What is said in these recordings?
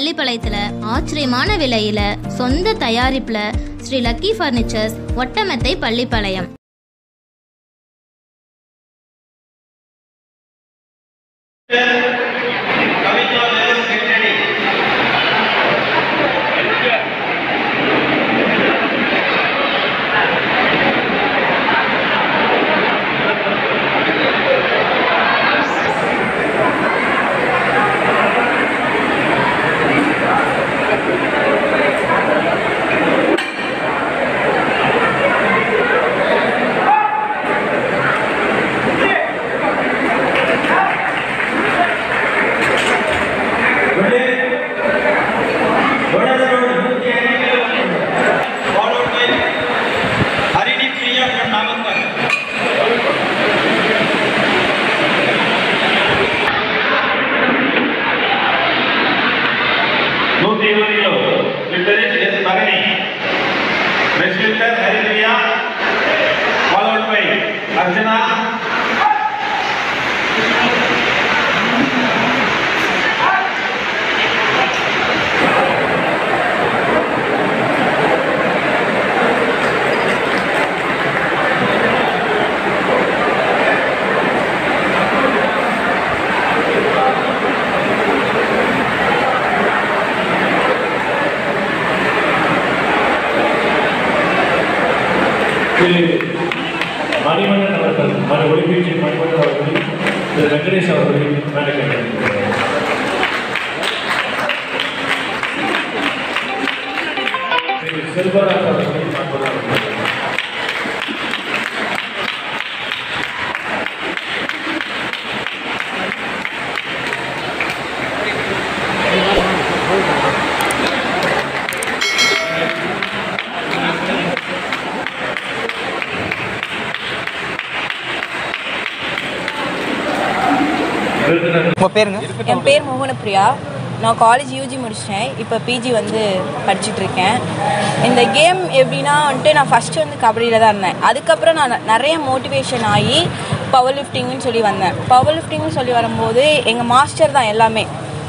பள்ளிப்பாளையத்துல ஆச்சரியமான விலையில சொந்த தயாரிப்புல ஸ்ரீ லக்கி ஃபர்னிச்சர்ஸ் ஒட்டமெத்தை Pallipalayam followed by Harini Priya from Namakkal. నూతి ఇరవైలో లిటరేచర్ ఎస్ భరణి నెక్స్ట్ లిటర్ హరిప్రియ ఫాలోడ్ బై అర్చన திரு மணிமன்னன் அவர்கள் மன ஒலிபீச்சின் மணிமன்னன் அவர்கள் திரு வெங்கடேஷ் அவர்கள் மேடை கேட்டிருக்கிறார் திரு செல்வராஜ் அவர்கள் மண்புறார்கள் விருதுநகர் உங்கள் பேருங்க என் பேர் மோகனப்பிரியா நான் காலேஜ் யூஜி முடிச்சிட்டேன் இப்போ பிஜி வந்து படிச்சுட்டு இருக்கேன் இந்த கேம் எப்படின்னா வந்துட்டு நான் ஃபஸ்ட்டு வந்து கபடியில் தான் இருந்தேன் அதுக்கப்புறம் நான் நிறைய மோட்டிவேஷன் ஆகி பவர் லிஃப்டிங்னு சொல்லி வந்தேன் பவர் லிஃப்டிங்னு சொல்லி வரும்போது எங்கள் மாஸ்டர் தான் எல்லாமே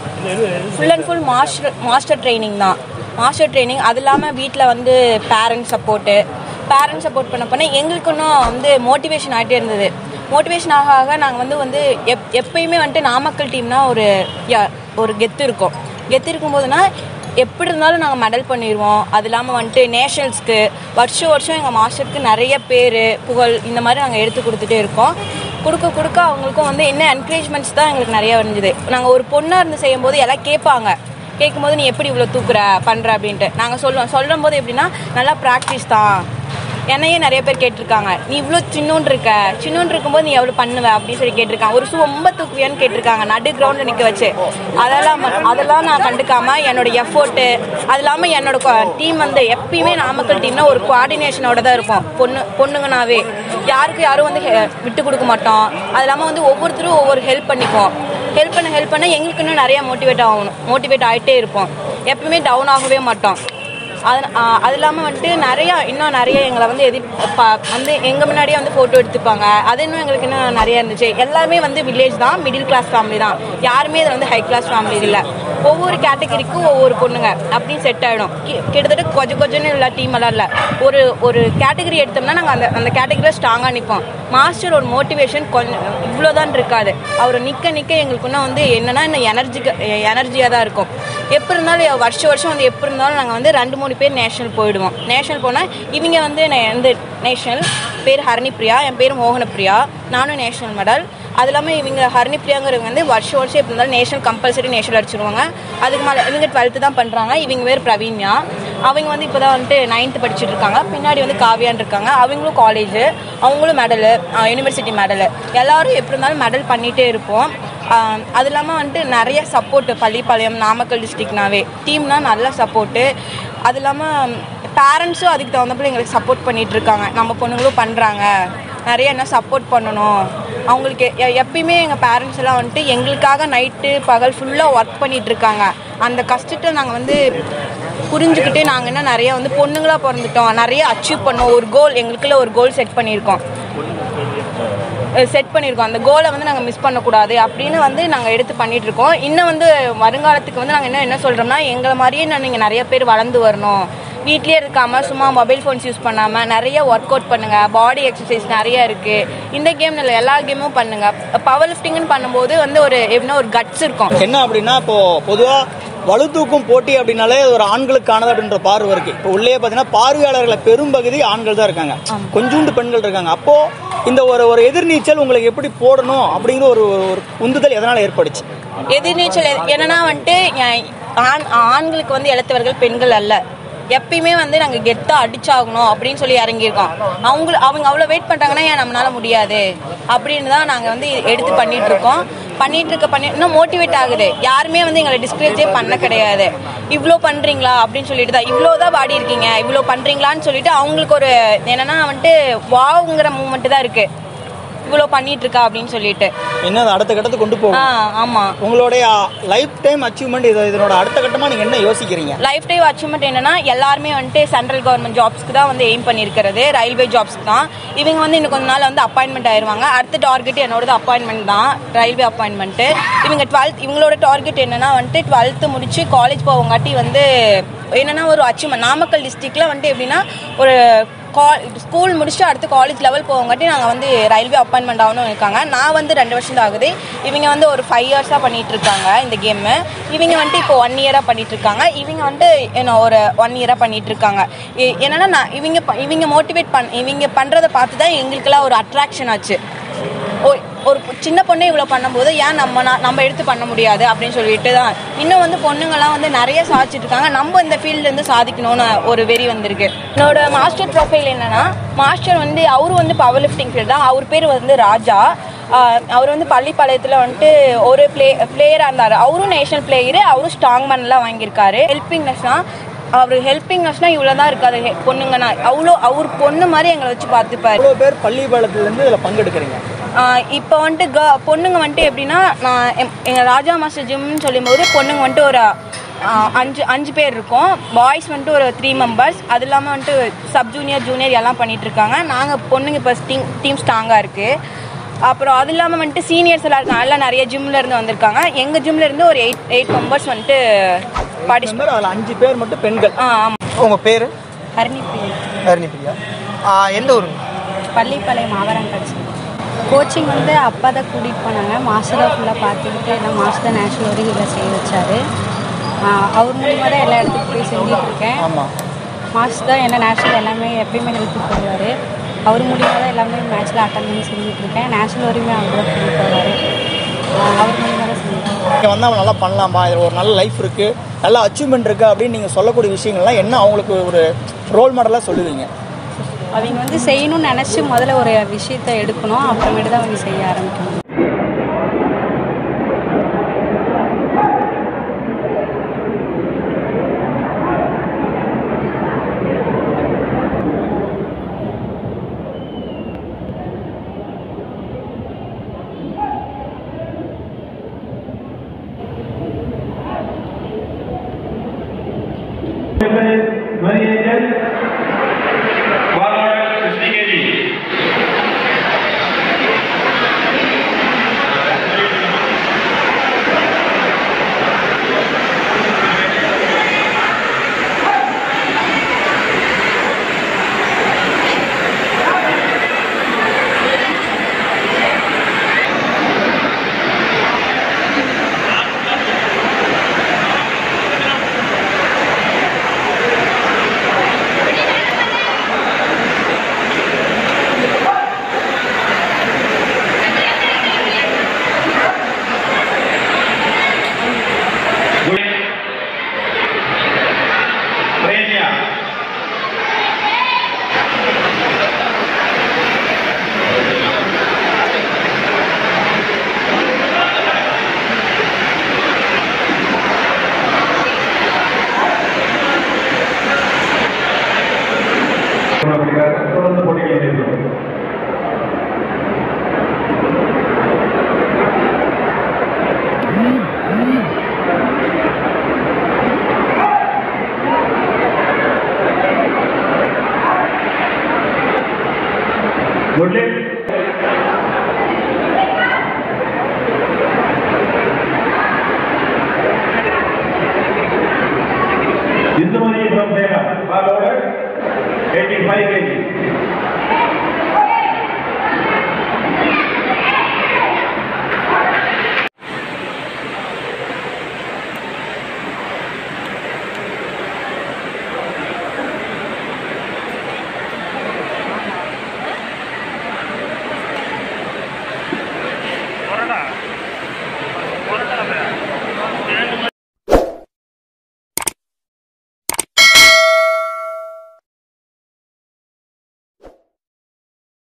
full and full master master training தான் மாஸ்டர் ட்ரைனிங் அது இல்லாமல் வீட்டில் வந்து பேரண்ட்ஸ் சப்போர்ட்டு பேரண்ட்ஸ் சப்போர்ட் பண்ண பண்ண எங்களுக்கு இன்னும் வந்து மோட்டிவேஷன் ஆகிட்டே இருந்தது மோட்டிவேஷன் ஆக ஆக நாங்கள் வந்து வந்து எப் எப்பயுமே வந்துட்டு நாமக்கல் டீம்னா ஒரு யா- ஒரு கெத்து இருக்கும் கெத்து இருக்கும்போதுனா எப்படி இருந்தாலும் நாங்கள் மெடல் பண்ணிடுவோம் அது இல்லாமல் வந்துட்டு நேஷனல்ஸ்க்கு வருஷம் வருஷம் எங்கள் மாஸ்டருக்கு நிறைய பேர் புகழ் இந்த மாதிரி நாங்கள் எடுத்து கொடுத்துட்டே இருக்கோம் கொடுக்க கொடுக்க அவங்களுக்கும் வந்து என்ன என்கரேஜ்மெண்ட்ஸ் தான் எங்களுக்கு நிறைய இருந்தது நாங்கள் ஒரு பொண்ணாக இருந்து செய்யும்போது எல்லாம் கேட்பாங்க கேட்கும்போது நீ எப்படி இவ்வளோ தூக்குற பண்ணுற அப்படின்ட்டு நாங்கள் சொல்லுவோம் சொல்லும் போது எப்படின்னா நல்லா ப்ராக்டிஸ் தான் என்னையே நிறைய பேர் கேட்டிருக்காங்க நீ இவ்வளோ சின்னோண்டு இருக்க சின்னோண்டு இருக்கும்போது நீ எவ்வளோ பண்ணுவ அப்படின்னு சொல்லி கேட்டிருக்காங்க ஒரு ஷூ ரொம்ப தூக்குவியான்னு கேட்டிருக்காங்க நடு கிரவுண்டில் நிற்க வச்சு அதெல்லாம் ம- அதெல்லாம் நான் கண்டுக்காம என்னோட எஃபோர்ட்டு அது இல்லாமல் என்னோட டீம் வந்து எப்பயுமே நாமக்கல் டீம்னா ஒரு கோஆர்டினேஷனோட தான் இருப்போம் பொண்ணு பொண்ணுங்கனாவே யாருக்கு யாரும் வந்து ஹெ- விட்டு கொடுக்க மாட்டோம் அது இல்லாமல் வந்து ஒவ்வொருத்தரும் ஒவ்வொரு ஹெல்ப் பண்ணிக்குவோம் ஹெல்ப் பண்ண ஹெல்ப் பண்ண எங்களுக்கு இன்னும் நிறைய மோட்டிவேட் ஆகணும் மோட்டிவேட் ஆகிட்டே இருப்போம் எப்பவுமே டவுன் ஆகவே மாட்டோம் அது ஆ, அது இல்லாமல் வந்துட்டு நிறையா இன்னும் நிறைய எங்களை வந்து எதி ப- வந்து எங்கள் முன்னாடியே வந்து ஃபோட்டோ எடுத்துப்பாங்க அது இன்னும் எங்களுக்கு இன்னும் நிறைய இருந்துச்சு எல்லாருமே வந்து வில்லேஜ் தான் மிடில் கிளாஸ் ஃபேமிலி தான் யாருமே இதில் வந்து ஹை கிளாஸ் ஃபேமிலி இல்லை ஒவ்வொரு கேட்டகரிக்கும் ஒவ்வொரு பொண்ணுங்க அப்படின்னு செட் ஆகிடும் கிட்டத்தட்ட கொஞ்சம் கொஞ்சம்னு இல்லை டீம் எல்லாம் இல்லை ஒரு ஒரு கேட்டகரி எடுத்தோம்னா நாங்கள் அந்த அந்த கேட்டகரியில் ஸ்ட்ராங்காக நிற்போம் மாஸ்டர் ஒரு மோட்டிவேஷன் கொஞ்சம் இவ்வளோதான் இருக்காது அவர் நிற்க நிற்க எங்களுக்கு இன்னும் வந்து என்னன்னா இன்னும் எனர்ஜி எனர்ஜியாக தான் இருக்கும் எப்போ இருந்தாலும் வருஷம் வருஷம் வந்து எப்போ இருந்தாலும் நாங்கள் வந்து ரெண்டு மூணு பேர் நேஷனல் போயிடுவோம் நேஷனல் போனால் இவங்க வந்து நே- வந்து நேஷனல் பேர் ஹரணிப்ரியா என் பேர் மோகனப்பிரியா நானும் நேஷனல் மெடல் அது இல்லாமல் இவங்க ஹரணிப்ரியாங்கிறவங்க வந்து வருஷம் வருஷம் எப்படி இருந்தாலும் நேஷனல் கம்பல்சரி நேஷனல் அடிச்சிருவாங்க அதுக்கு மேலே இவங்க டுவெல்த்து தான் பண்ணுறாங்க இவங்க பேர் பிரவீன்யா அவங்க வந்து இப்போ தான் வந்துட்டு நைன்த்து படிச்சுட்டு இருக்காங்க பின்னாடி வந்து காவியான் இருக்காங்க அவங்களும் காலேஜ் அவங்களும் மெடலு யூனிவர்சிட்டி மெடலு எல்லாரும் எப்படி இருந்தாலும் மெடல் பண்ணிகிட்டே இருப்போம் ஆஹ் அது இல்லாமல் வந்துட்டு நிறைய சப்போர்ட்டு பள்ளிப்பாளையம் நாமக்கல் டிஸ்ட்ரிக்னாவே டீம்னா நல்ல சப்போர்ட்டு அது இல்லாமல் பேரண்ட்ஸும் அதுக்கு தகுந்தப்பல எங்களுக்கு சப்போர்ட் பண்ணிட்டு இருக்காங்க நம்ம பொண்ணுங்களும் பண்ணுறாங்க நிறைய என்ன சப்போர்ட் பண்ணணும் அவங்களுக்கு எ- எப்பயுமே எங்கள் பேரண்ட்ஸ் எல்லாம் வந்துட்டு எங்களுக்காக நைட்டு பகல் ஃபுல்லாக ஒர்க் பண்ணிட்டு இருக்காங்க அந்த கஷ்டத்தை நாங்கள் வந்து புரிஞ்சுக்கிட்டு நாங்கள் என்ன நிறைய வந்து பொண்ணுங்களாக பிறந்துட்டோம் நிறைய அச்சீவ் பண்ணோம் ஒரு கோல் எங்களுக்குள்ள ஒரு கோல் செட் பண்ணியிருக்கோம் செட் பண்ணியிருக்கோம் அந்த கோலை வந்து நாங்கள் மிஸ் பண்ணக்கூடாது அப்படின்னு வந்து நாங்கள் எடுத்து பண்ணிட்டு இருக்கோம் இன்னும் வந்து வருங்காலத்துக்கு வந்து நாங்கள் என்ன என்ன சொல்கிறோம்னா எங்களை மாதிரியே நீங்கள் நிறைய பேர் வளர்ந்து வரணும் வீட்லயே இருக்காம சும்மா மொபைல் ஃபோன்ஸ் யூஸ் பண்ணாம நிறைய ஒர்க் அவுட் பண்ணுங்க பாடி எக்ஸசைஸ் நிறைய இருக்கு இந்த கேம்ல இல்லை எல்லா கேமும் பண்ணுங்க பவர் லிஃப்டிங்னு பண்ணும்போது வந்து ஒரு எப்படின்னா ஒரு கட்ஸ் இருக்கும் என்ன அப்படின்னா இப்போ பொதுவாக வலு தூக்கும் போட்டி அப்படின்னாலே அது ஒரு ஆண்களுக்கானது அப்படின்ற பார்வை இருக்கு இப்போ உள்ளே பார்த்தீங்கன்னா பார்வையாளர்களை பெரும்பகுதி ஆண்கள் தான் இருக்காங்க கொஞ்சூண்டு பெண்கள் இருக்காங்க அப்போ இந்த ஒரு ஒரு எதிர்நீச்சல் உங்களுக்கு எப்படி போடணும் அப்படிங்கிற ஒரு ஒரு உந்துதல் எதனால ஏற்பட்டுச்சு எதிர்நீச்சல் எ- என்னன்னா வந்துட்டு எ- ஆண் ஆண்களுக்கு வந்து இழத்தவர்கள் பெண்கள் அல்ல எப்பயுமே வந்து நாங்கள் கெத்தாக அடிச்சாகணும் அப்படின்னு சொல்லி இறங்கியிருக்கோம் அவங்க அவங்க அவ்வளோ வெயிட் பண்ணுறாங்கன்னா ஏன் நம்மளால முடியாது அப்படின்னு தான் நாங்கள் வந்து எடுத்து பண்ணிட்டு இருக்கோம் பண்ணிட்டு இருக்க பண்ணி இன்னும் மோட்டிவேட் ஆகுது யாருமே வந்து எங்களை டிஸ்கரேஜே பண்ண கிடையாது இவ்வளோ பண்ணுறீங்களா அப்படின்னு சொல்லிட்டு தான் இவ்வளோ தான் பாடி இருக்கீங்க இவ்வளோ பண்ணுறீங்களான்னு சொல்லிட்டு அவங்களுக்கு ஒரு என்னன்னா வந்துட்டு வாவுங்கிற மூமெண்ட் தான் இருக்கு இவ்வளோ பண்ணிட்டு இருக்கா அப்படின்னு சொல்லிட்டு என்ன அது அடுத்த கட்டத்துக்கு கொண்டு ஆ போகும் ஆமாம் உங்களுடைய லைஃப் டைம் அச்சீவ்மெண்ட் இது இதனோட அடுத்த கட்டமாக நீங்கள் என்ன யோசிக்கிறீங்க லைஃப் டைம் அச்சீவ்மெண்ட் என்னன்னா எல்லாருமே வந்துட்டு சென்ட்ரல் கவர்மெண்ட் ஜாப்ஸ்க்கு தான் வந்து எய்ம் பண்ணியிருக்கிறது ரயில்வே ஜாப்ஸ்க்கு தான் இவங்க வந்து இன்னும் கொஞ்ச நாள் வந்து அப்பாயின்மெண்ட் ஆயிருவாங்க அடுத்த டார்கெட் என்னோடது அப்பாயின்மெண்ட் தான் ரயில்வே அப்பாயின்மெண்ட்டு இவங்க டுவெல்த் இவங்களோட டார்கெட் என்னன்னா வந்துட்டு டுவெல்த்து முடிச்சு காலேஜ் போவங்காட்டி வந்து என்னன்னா ஒரு அச்சீவ்மெண்ட் நாமக்கல் டிஸ்ட்ரிக்ட்ல வந்துட்டு எப்படின்னா ஒரு கால் ஸ்கூல் முடிச்சுட்டு அடுத்து காலேஜ் லெவல் போவங்காட்டி நாங்கள் வந்து ரயில்வே அப்பாயின்மெண்ட் ஆகணும் இருக்காங்க நான் வந்து ரெண்டு வருஷம் தான் ஆகுது இவங்க வந்து ஒரு ஃபைவ் இயர்ஸாக பண்ணிட்டு இருக்காங்க இந்த கேமு இவங்க வந்துட்டு இப்போ ஒன் இயராக பண்ணிட்டு இருக்காங்க இவங்க வந்துட்டு என்ன ஒரு ஒன் இயராக பண்ணிட்டு இருக்காங்க எ- என்னன்னா நான் இவங்க ப- இவங்க மோட்டிவேட் பண் இவங்க பண்ணுறதை பார்த்து தான் எங்களுக்கெல்லாம் ஒரு அட்ராக்ஷன் ஆச்சு ஓ ஒரு சின்ன பொண்ணே இவ்வளோ பண்ணும்போது ஏன் நம்ம நா- நம்ம எடுத்து பண்ண முடியாது அப்படின்னு சொல்லிட்டு தான் இன்னும் வந்து பொண்ணுங்கள்லாம் வந்து நிறைய சாதிச்சிட்டு இருக்காங்க நம்ம இந்த ஃபீல்ட்ல இருந்து சாதிக்கணும்னு ஒரு வெறி வந்திருக்கு என்னோட மாஸ்டர் ப்ரொஃபைல் என்னன்னா மாஸ்டர் வந்து அவரு வந்து பவர் லிஃப்டிங் ஃபீல்ட் தான் அவர் பேர் வந்து ராஜா ஆஹ் அவர் வந்து பள்ளிப்பாளையத்தில் வந்துட்டு ஒரு பிளே பிளேயராக இருந்தார் அவரும் நேஷனல் பிளேயரு அவரும் ஸ்ட்ராங் மேன்லாம் வாங்கியிருக்காரு ஹெல்பிங்னஸ்னா அவர் ஹெல்பிங்னஸ்னா இவ்வளோ தான் இருக்காது ஹெ- பொண்ணுங்கன்னா அவ்வளோ அவர் பொண்ணு மாதிரி எங்களை வச்சு பார்த்துப்பாரு எவ்வளோ பேர் பள்ளி பாலத்துலேருந்து இதில் பங்கெடுக்கிறீங்க இப்போ வந்துட்டு க பொண்ணுங்க வந்துட்டு எப்படின்னா நான் எம்- எங்க ராஜா மாஸ்டர் ஜிம்னு சொல்லும்போது பொண்ணுங்க வந்துட்டு ஒரு ஆ, அஞ்சு அஞ்சு பேர் இருக்கோம் பாய்ஸ் வந்துட்டு ஒரு த்ரீ மெம்பர்ஸ் அது இல்லாமல் வந்துட்டு சப் ஜூனியர் ஜூனியர் எல்லாம் பண்ணிட்டு இருக்காங்க நாங்கள் பொண்ணுங்க இப்போ டீம் டீம் ஸ்ட்ராங்காக இருக்கு அப்புறம் அது இல்லாமல் வந்துட்டு சீனியர்ஸ் எல்லாம் இருக்காங்க எல்லாம் நிறைய ஜிம்ல இருந்து வந்திருக்காங்க எங்கள் ஜிம்ல இருந்து ஒரு எயிட் எயிட் மெம்பர்ஸ் வந்துட்டு பார்ட்டிசிபேட் பேர் அதில் அஞ்சு பேர் மட்டும் பெண்கள் ஆ ஆமாம் உங்கள் பேர் ஹரிணி பிரியா ஹரிணி பிரியா ஆ, எந்த ஊருங்க பள்ளிப்பாளையம் ஆவரங்கட்சி கோச்சிங் வந்து அப்பா தான் கூட்டிகிட்டு போனாங்க மாஸ்டர் தான் ஃபுல்லாக பார்த்துக்கிட்டு எல்லாம் மாஸ்டர் நேஷனல் வரைக்கும் இதில் செய்ய வச்சாரு ஆஹ் அவர் மூலிமா தான் எல்லா இடத்துக்கும் போய் செஞ்சுட்டு இருக்கேன் ஆமாம் மாஸ்டர் தான் என்ன நேஷனல் எல்லாமே எப்பயுமே ஹெல்த்து போடுவார் அவர் மூலிமா தான் எல்லாமே மேட்ச்சில் அட்டன் பண்ணி செஞ்சுட்டு இருக்கேன் நேஷனல் வரைக்குமே அவர் தான் கூட்டிகிட்டு போவார் அவர் மூலிமா தான் செஞ்சுட்டு இங்கே வந்து அவன் நல்லா பண்ணலாமா இதில் ஒரு நல்ல லைஃப் இருக்குது நல்ல அச்சீவ்மெண்ட் இருக்குது அப்படின்னு நீங்கள் சொல்லக்கூடிய விஷயங்கள்லாம் என்ன அவங்களுக்கு ஒரு ரோல் மாடலாக சொல்லுவீங்க அவங்க வந்து செய்யணும்னு நினச்சி முதல்ல ஒரு விஷயத்தை எடுக்கணும் அப்புறமேட்டு தான் அவங்க செய்ய ஆரம்பிக்கணும் Very agent. Ball order, 60 kg. Good. Prenya. தொடர்ந்து போட்டிகள் இருக்கும் Good lift. from Sena.